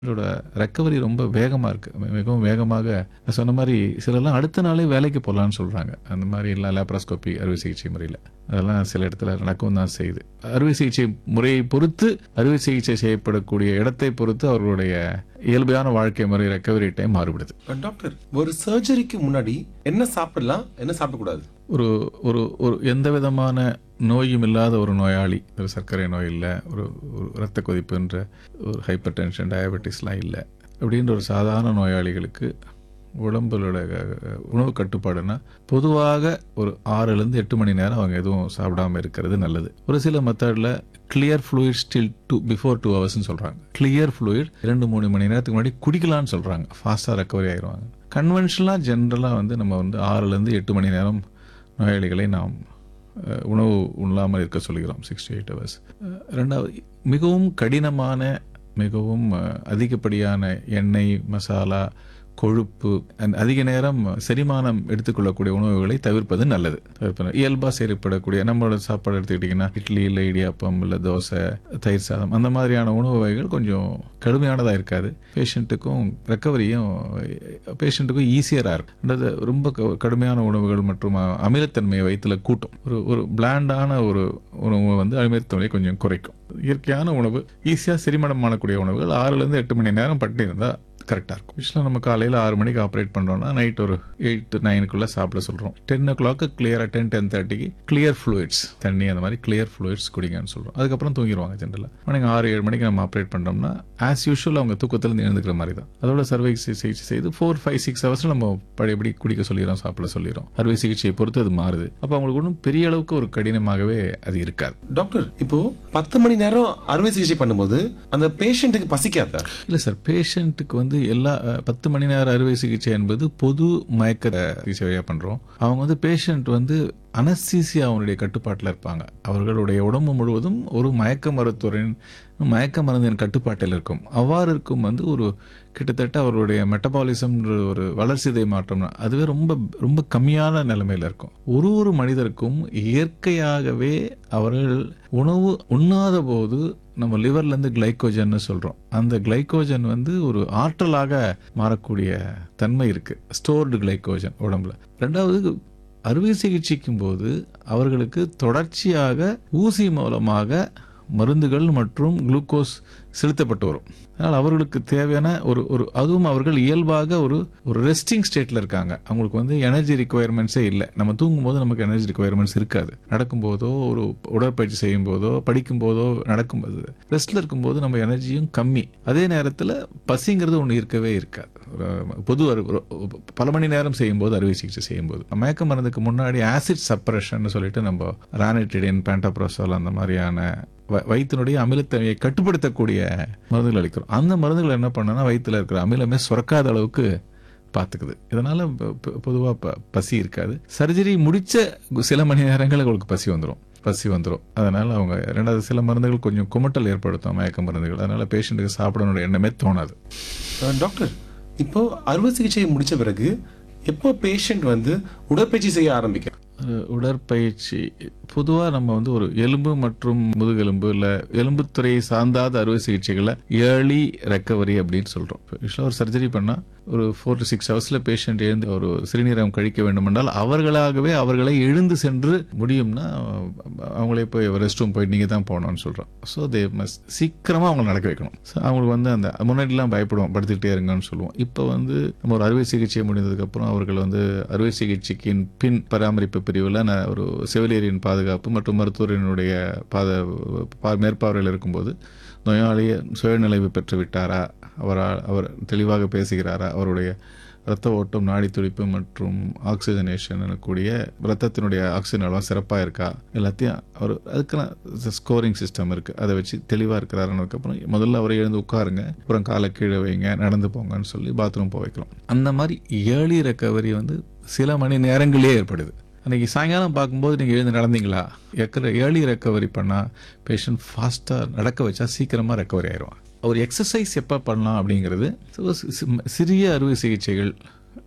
இதோட ரெக்கவரி ரொம்ப வேகமா இருக்கு மிகவும் வேகமாக நான் சொன்ன மாதிரி சிலர்லாம் அடுத்த நாளே வேலைக்கு போகலான்னு சொல்றாங்க அந்த மாதிரி எல்லாம் லேப்ராஸ்கோபி அறுவை சிகிச்சை முறையில் அதெல்லாம் சில இடத்துல நடக்கவும் தான் செய்யுது அறுவை சிகிச்சை முறையை பொறுத்து அறுவை சிகிச்சை செய்யப்படக்கூடிய இடத்தை பொறுத்து அவர்களுடைய இயல்பான வாழ்க்கை முறை ரெக்கவரி டைம் மாறுபடுது டாக்டர் ஒரு சர்ஜரிக்கு முன்னாடி என்ன சாப்பிடலாம் என்ன சாப்பிடக்கூடாது ஒரு ஒரு ஒரு எந்த விதமான நோயும் இல்லாத ஒரு நோயாளி ஒரு சர்க்கரை நோய் இல்லை ஒரு ஒரு இரத்த கொதிப்புன்ற ஒரு ஹைப்பர் டென்ஷன் டயபெட்டிஸ்லாம் இல்லை அப்படின்ற ஒரு சாதாரண நோயாளிகளுக்கு உடம்புகளோட அஹ், உணவு கட்டுப்பாடுனா பொதுவாக ஒரு ஆறுலேருந்து எட்டு மணி நேரம் அவங்க எதுவும் சாப்பிடாம இருக்கிறது நல்லது ஒரு சில மெத்தடில் clear fluid still two before two ஹவர்ஸ்னு சொல்கிறாங்க கிளியர் fluid இரண்டு மூணு மணி நேரத்துக்கு முன்னாடி குடிக்கலாம்னு சொல்கிறாங்க ஃபாஸ்ட்டாக ரெக்கவரி ஆயிடுவாங்க கன்வென்ஷனலாக ஜென்ரலாக வந்து நம்ம வந்து ஆறுலேருந்து எட்டு மணி நேரம் நோயாளிகளை நாம் அஹ், உணவு உண்ணாமல் இருக்க சொல்கிறோம் சிக்ஸ் டு எயிட் ஹவர்ஸ் ரெண்டாவது மிகவும் கடினமான மிகவும் அஹ், அதிகப்படியான எண்ணெய் மசாலா கொழுப்பு and அதிக நேரம் செரிமானம் எடுத்துக்கொள்ளக்கூடிய உணவுகளை தவிர்ப்பது நல்லது தவிர்ப்பது இயல்பாக செயல்படக்கூடிய நம்மளோட சாப்பாடு எடுத்துக்கிட்டிங்கன்னா இட்லி இல்லை இடியாப்பம் இல்லை தோசை தயிர் சாதம் அந்த மாதிரியான உணவு வகைகள் கொஞ்சம் கடுமையானதாக இருக்காது பேஷண்ட்டுக்கும் ரெக்கவரியும் பேஷண்ட்டுக்கும் ஈஸியராக இருக்கும் ரெண்டாவது ரொம்ப க- கடுமையான உணவுகள் மற்றும் அ- அமிலத்தன்மையை வயிற்றுல கூட்டும் ஒரு ஒரு பிளாண்டான ஒரு உணவு வந்து அமிலத்தன்மையை கொஞ்சம் குறைக்கும் இயற்கையான உணவு ஈஸியாக செரிமானம் பண்ணக்கூடிய உணவுகள் ஆறுலேருந்து எட்டு மணி நேரம் பட்டு இருந்தால் கரெக்டாக இருக்கும் யூஸ்வலாக நம்ம காலையில் ஆறு மணிக்கு ஆப்ரேட் பண்ணுறோம்னா நைட் ஒரு எயிட் டு நைனுக்குள்ளே சாப்பிட சொல்கிறோம் டென் ஓ கிளாக்கு கிளியராக டென் டென் தேர்ட்டிக்கு கிளியர் ஃப்ளூயிட்ஸ் தண்ணி அந்த மாதிரி கிளியர் ஃப்ளூயிட்ஸ் குடிங்கன்னு சொல்கிறோம் அதுக்கப்புறம் தூங்கிடுவாங்க ஜென்ரலாக மணிக்கு ஆறு ஏழு மணிக்கு நம்ம ஆப்ரேட் பண்ணுறோம்னா ஆஸ் யூஷுவல் அவங்க தூக்கத்துலேருந்து எழுந்துக்கிற மாதிரி தான் அதோட சர்வை சிகிச்சை செய்து ஃபோர் ஃபைவ் சிக்ஸ் ஹவர்ஸில் நம்ம பழையபடி குடிக்க சொல்லிடுறோம் சாப்பிட சொல்லிடுறோம் அறுவை சிகிச்சையை பொறுத்து அது மாறுது அப்போ அவங்களுக்கு ஒன்றும் பெரிய அளவுக்கு ஒரு கடினமாகவே அது இருக்காது டாக்டர் இப்போ பத்து மணி நேரம் அறுவை சிகிச்சை பண்ணும்போது அந்த பேஷண்ட்டுக்கு பசிக்காதா இல்லை சார் பேஷண்ட்டுக்கு வந்து எல்லா அஹ், பத்து மணி நேர அறுவை சிகிச்சை என்பது பொது மயக்க சிகிச்சை வழியாக பண்ணுறோம் அவங்க வந்து பேஷண்ட் வந்து அனஸ்தீசியா அவனுடைய கட்டுப்பாட்டில் இருப்பாங்க அவர்களுடைய உடம்பு முழுவதும் ஒரு மயக்க மருத்துவரின் மயக்க மருந்தின் கட்டுப்பாட்டில் இருக்கும் அவ்வாறு இருக்கும் வந்து ஒரு கிட்டத்தட்ட அவர்களுடைய மெட்டபாலிசம் ஒரு வளர்சிதை மாற்றம் அதுவே ரொம்ப ரொம்ப கம்மியான நிலைமையில இருக்கும் ஒரு ஒரு மனிதருக்கும் இயற்கையாகவே அவர்கள் உணவு உண்ணாத போது நம்ம லிவர்ல இருந்து கிளைக்கோஜன் சொல்றோம் அந்த கிளைக்கோஜன் வந்து ஒரு ஆற்றலாக மாறக்கூடிய தன்மை இருக்கு ஸ்டோர்டு கிளைக்கோஜன் உடம்புல ரெண்டாவது அறுவை சிகிச்சைக்கும் போது அவர்களுக்கு தொடர்ச்சியாக ஊசி மூலமாக மருந்துகள் மற்றும் குளுக்கோஸ் செலுத்தப்பட்டு வரும் அதனால் அவர்களுக்கு தேவையான ஒரு ஒரு அதுவும் அவர்கள் இயல்பாக ஒரு ஒரு ரெஸ்டிங் ஸ்டேட்டில் இருக்காங்க அவங்களுக்கு வந்து எனர்ஜி ரிக்குவயர்மெண்ட்ஸே இல்லை நம்ம தூங்கும் போது நமக்கு எனர்ஜி ரிக்குவயர்மெண்ட்ஸ் இருக்காது நடக்கும்போதோ ஒரு உடற்பயிற்சி செய்யும் போதோ படிக்கும் போதோ நடக்கும்போது ரெஸ்ட்ல இருக்கும்போது நம்ம எனர்ஜியும் கம்மி அதே நேரத்தில் பசிங்கிறது ஒன்று இருக்கவே இருக்காது ஒரு பொது அறு- ஒரு பல மணி நேரம் செய்யும்போது அறுவை சிகிச்சை செய்யும்போது மயக்க மருந்துக்கு முன்னாடி ஆசிட் சப்ரஷன் சொல்லிட்டு நம்ம ரானிட்டிடின் பேண்டாப்ரோசோல் அந்த மாதிரியான வ- வயிற்றினுடைய அமிலத்தன்மையை கட்டுப்படுத்தக்கூடிய மருந்துகள் அளிக்கிறோம் அந்த மருந்துகள் என்ன பண்ணனா வயிற்றுல இருக்கிற அமிலமே சுரக்காத அளவுக்கு பார்த்துக்குது இதனால பொதுவாக பசி இருக்காது சர்ஜரி முடிச்ச சில மணி நேரங்களில் உங்களுக்கு பசி வந்துடும் பசி வந்துடும் அதனால அவங்க ரெண்டாவது சில மருந்துகள் கொஞ்சம் குமட்டல் ஏற்படுத்தும் மயக்க மருந்துகள் அதனால பேஷண்ட்டுக்கு சாப்பிடணுடைய எண்ணமே தோணாது அஹ், டாக்டர் இப்போ அறுவை சிகிச்சை முடிச்ச பிறகு எப்போ பேஷண்ட் வந்து உடற்பயிற்சி செய்ய ஆரம்பிக்க ஒரு உடற்பயிற்சி பொதுவாக நம்ம வந்து ஒரு எலும்பு மற்றும் முதுகெலும்பு இல்லை எலும்புத்துறையை சார்ந்தாத அறுவை சிகிச்சைகளை ஏர்லி ரெக்கவரி அப்படின்னு சொல்கிறோம் யூஸ்வலாக ஒரு சர்ஜரி பண்ணால் ஒரு ஃபோர் டு சிக்ஸ் ஹவர்ஸில் பேஷண்ட் எழுந்து ஒரு சிறுநீரகம் கழிக்க வேண்டுமென்றால் அவர்களாகவே அவர்களை எழுந்து சென்று முடியும்னா அவங்களே போய் ரெஸ்ட் ரூம் போய் நீங்கள் தான் போகணும்னு சொல்கிறோம் ஸோ தே மஸ்ட் சீக்கிரமாக அவங்களை நடக்க வைக்கணும் ஸோ அவங்களுக்கு வந்து அந்த முன்னாடிலாம் பயப்படுவோம் படுத்துக்கிட்டே இருங்கன்னு சொல்லுவோம் இப்போ வந்து நம்ம ஒரு அறுவை சிகிச்சை முடிந்ததுக்கப்புறம் அவர்கள் வந்து அறுவை சிகிச்சைக்கின் பின் பராமரிப்பு பிரிவில் நான் ஒரு செவிலியரின் பாதுகாப்பு மற்றும் மருத்துவரினுடைய பாத பா- மேற்பார்வையில் இருக்கும்போது நோயாளி சுயநிலைவு பெற்று விட்டாரா அவரால் அவர் தெளிவாக பேசுகிறாரா அவருடைய இரத்த ஓட்டம் நாடி துடிப்பு மற்றும் ஆக்சிஜனேஷன் கூடிய ரத்தத்தினுடைய ஆக்சிஜன் அளவு சிறப்பாக இருக்கா எல்லாத்தையும் அவர் அதுக்கான ஸ்கோரிங் சிஸ்டம் இருக்குது அதை வச்சு தெளிவாக இருக்கிறாருன்னு அப்புறம் முதல்ல அவரை எழுந்து உட்காருங்க அப்புறம் காலை கீழே வைங்க நடந்து போங்கன்னு சொல்லி பாத்ரூம் போக வைக்கிறோம் அந்த மாதிரி ஏர்லி ரெக்கவரி வந்து சில மணி நேரங்களே ஏற்படுது அன்னைக்கு சாயங்காலம் பார்க்கும்போது நீங்கள் எழுந்து நடந்தீங்களா எக்கிற ஏர்லி ரெக்கவரி பண்ணால் பேஷண்ட் ஃபாஸ்ட்டாக நடக்க வச்சா சீக்கிரமாக ரெக்கவரி ஆயிடுவான் ஒரு எக்ஸசைஸ் எப்போ பண்ணலாம் அப்படிங்கிறது so சி- சி- சிறிய அறுவை சிகிச்சைகள்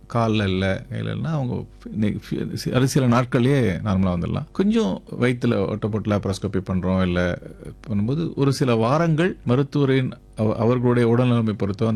காலில் இல்லை கையில் இல்லைன்னா அவங்க இன்னைக்கு ஃபி- சி- ஒரு சில நாட்கள்லேயே நார்மலாக வந்துடலாம் கொஞ்சம் வயிற்றுல ஒட்டப்பட்டு லாப்ரோஸ்கோபி பண்ணுறோம் இல்லை பண்ணும்போது ஒரு சில வாரங்கள் மருத்துவரின் அவ- அவர்களுடைய உடல்நிலைமை பொறுத்தோ அந்த